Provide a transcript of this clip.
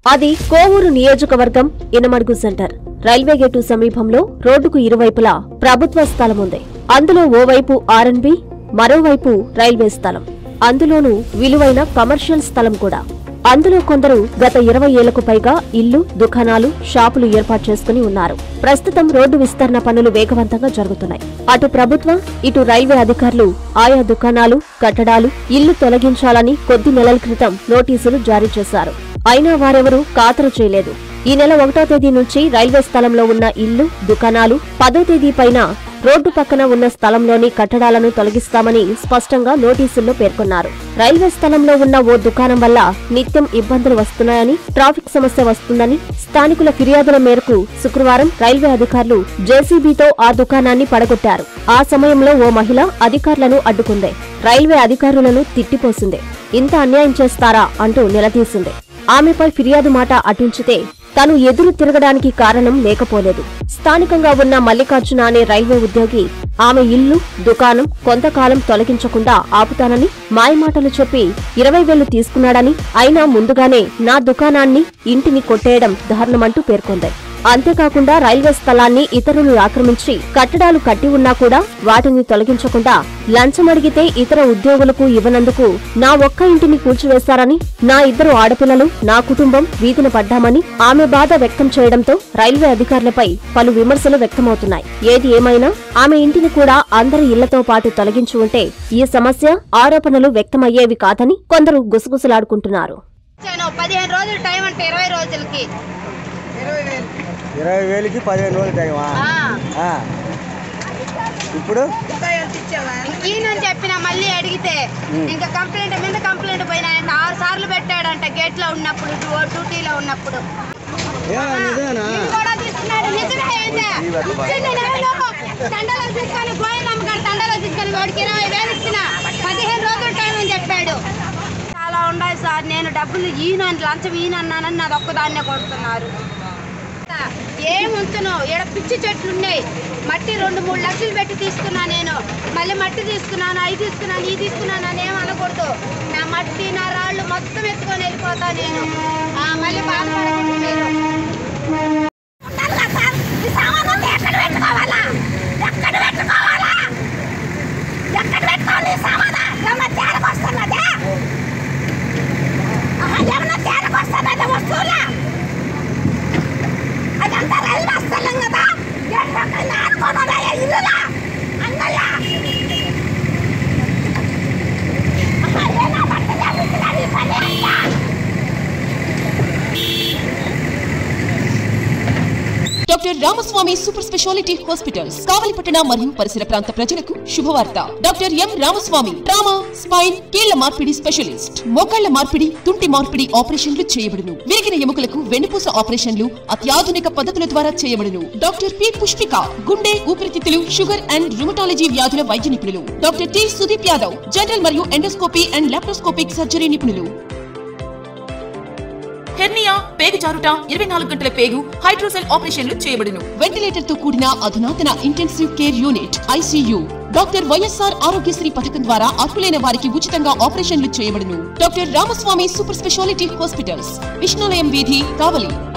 అది కోవూరు నియోజకవర్గం Inamadugu centre railway gate సమీపంలో రోడ్డుకు ఇరువైపులా ప్రభుత్వ స్థలం ఉంది అందులో ఓవైపు ఆర్ఎన్బి మరోవైపు రైల్వే స్థలం అందులోనూ విలువైన కమర్షియల్ స్థలం కూడా అందులో కొందరు గత ఇరవై ఏళ్లకు పైగా ఇల్లు దుకాణాలు షాపులు ఏర్పాటు చేసుకుని ఉన్నారు ప్రస్తుతం రోడ్డు విస్తరణ పనులు వేగవంతంగా జరుగుతున్నాయి అటు ప్రభుత్వం ఇటు రైల్వే అధికారులు ఆయా దుకాణాలు కట్టడాలు ఇల్లు తొలగించాలని కొద్ది నెలల క్రితం నోటీసులు జారీ చేశారు అయినా వారెవరూ ఖాతరు చేయలేదు ఈ నెల ఒకటో తేదీ నుంచి రైల్వే స్థలంలో ఉన్న ఇల్లు దుకాణాలు పదో తేదీ పైన రోడ్డు పక్కన ఉన్న స్థలంలోని కట్టడాలను తొలగిస్తామని స్పష్టంగా నోటీసుల్లో పేర్కొన్నారు రైల్వే స్థలంలో ఉన్న ఓ దుకాణం వల్ల నిత్యం ఇబ్బందులు వస్తున్నాయని ట్రాఫిక్ సమస్య వస్తుందని స్థానికుల ఫిర్యాదుల మేరకు శుక్రవారం రైల్వే అధికారులు జేసీబీతో ఆ దుకాణాన్ని పడగొట్టారు ఆ సమయంలో ఓ మహిళ అధికారులను అడ్డుకుంది రైల్వే అధికారులను తిట్టిపోసింది ఇంత అన్యాయం చేస్తారా అంటూ నిలదీసింది ఆమెపై ఫిర్యాదు మాట అటుంచితే తను ఎదురు తిరగడానికి కారణం లేకపోలేదు స్థానికంగా ఉన్న మల్లికార్జున అనే రైల్వే ఉద్యోగి ఆమె ఇల్లు దుకాణం కొంతకాలం తొలగించకుండా ఆపుతానని మాయమాటలు చెప్పి ఇరవై వేలు తీసుకున్నాడని అయినా ముందుగానే నా దుకాణాన్ని ఇంటిని కొట్టేయడం దారుణమంటూ పేర్కొంది అంతేకాకుండా రైల్వే స్థలాన్ని ఇతరులు ఆక్రమించి కట్టడాలు కట్టి ఉన్నా కూడా వాటిని తొలగించకుండా లంచం అడిగితే ఇతర ఉద్యోగులకు ఇవ్వనందుకు నా ఒక్క ఇంటిని కూల్చివేశారని నా ఇద్దరు ఆడపిల్లలు నా కుటుంబం వీధిన పడ్డామని ఆమె బాధ వ్యక్తం చేయడంతో రైల్వే అధికారులపై పలు విమర్శలు వ్యక్తమవుతున్నాయి ఏది ఏమైనా ఆమె ఇంటిని కూడా అందరి ఇళ్లతో పాటు తొలగించి ఉంటే ఈ సమస్య ఆరోపణలు వ్యక్తమయ్యేవి కాదని కొందరు గుసగుసలాడుకుంటున్నారు ఇచ్చాను పదిహేను రోజులు టైం అంటే ఇరవై రోజులకి ఇరవై వేలకి పదిహేను రోజులు టైమా ఆ. ఆ. ఇప్పుడు ఈయనని చెప్పిన మళ్ళీ అడిగితే ఇంకా కంప్లైంట్ మీద కంప్లైంట్ పోయినాయంట ఆరు సార్లు పెట్టాడంట గేట్ లో ఉన్నప్పుడు డ్యూ- డ్యూటీలో ఉన్నప్పుడు ఏమన్నా నిజమేనా ఇది కూడా తీసుకున్నాడు నిజమే ఏంటి? ఇచ్చింది నేను తండలో తీసుకొని గోయలు అమ్మగారు తండలో తీసుకొని వాడికి ఇరవై వేలు ఇచ్చిన పదిహేను రోజులు టైం అని చెప్పాడు చాలా ఉన్నాయి సార్ నేను డబ్బులు ఈయన లంచం ఈయన అన్నానని నాది ఒక్కదాన్నే కొడుతున్నారు ఏం ఉంచును ఈడ పిచ్చి చెట్లు ఉన్నాయి మట్టి రెండు మూడు లక్షలు పెట్టి తీసుకున్నా నేను మళ్ళీ మట్టి తీసుకున్నాను అవి తీసుకున్నాను ఇది తీసుకున్నాను అని ఏం అనకూడదు నా మట్టి నా రాళ్ళు మొత్తం ఎత్తుకొని వెళ్ళిపోతా నేను ఆ, మళ్ళీ బాధపడకండి మీరు అదంతా రైల్వే స్థలం కదా ఎక్కడ ఆడుకోవడం ఇల్లులా అన్నయ్య ఏనా బట్ట చేపిస్తున్నారు ఈ పని అయ్యా doctor Ramaswamy super speciality hospitals కావలిపట్టణ మరియు పరిసర ప్రాంత ప్రజలకు శుభవార్త doctor M Ramaswamy trauma spine కీళ్ల మార్పిడి స్పెషలిస్ట్ మోకాళ్ల మార్పిడి తుంటి మార్పిడి ఆపరేషన్లు చేయబడును విరిగిన ఎముకలకు వెన్నుపూస ఆపరేషన్లు అత్యాధునిక పద్ధతుల ద్వారా చేయబడును డాక్టర్ పి పుష్పిక గుండె ఊపిరితిత్తులు షుగర్ అండ్ రుమటాలజీ వ్యాధుల వైద్య నిపుణులు doctor T Sudeep Yadav general మరియు ఎండోస్కోపీ అండ్ లాప్రోస్కోపిక్ సర్జరీ నిపుణులు హెర్నియా పేగు జారుట ఇరవై నాలుగు గంటల పేగు హైడ్రోసెల్ ఆపరేషన్లు చేయబడును వెంటిలేటర్ తో కూడిన అధునాతన intensive care unit ICU doctor YSR Aarogyasri పథకం ద్వారా అర్హులైన వారికి ఉచితంగా ఆపరేషన్లు చేయబడును doctor Ramaswamy super speciality hospitals Vishnalayam వీధి కావలి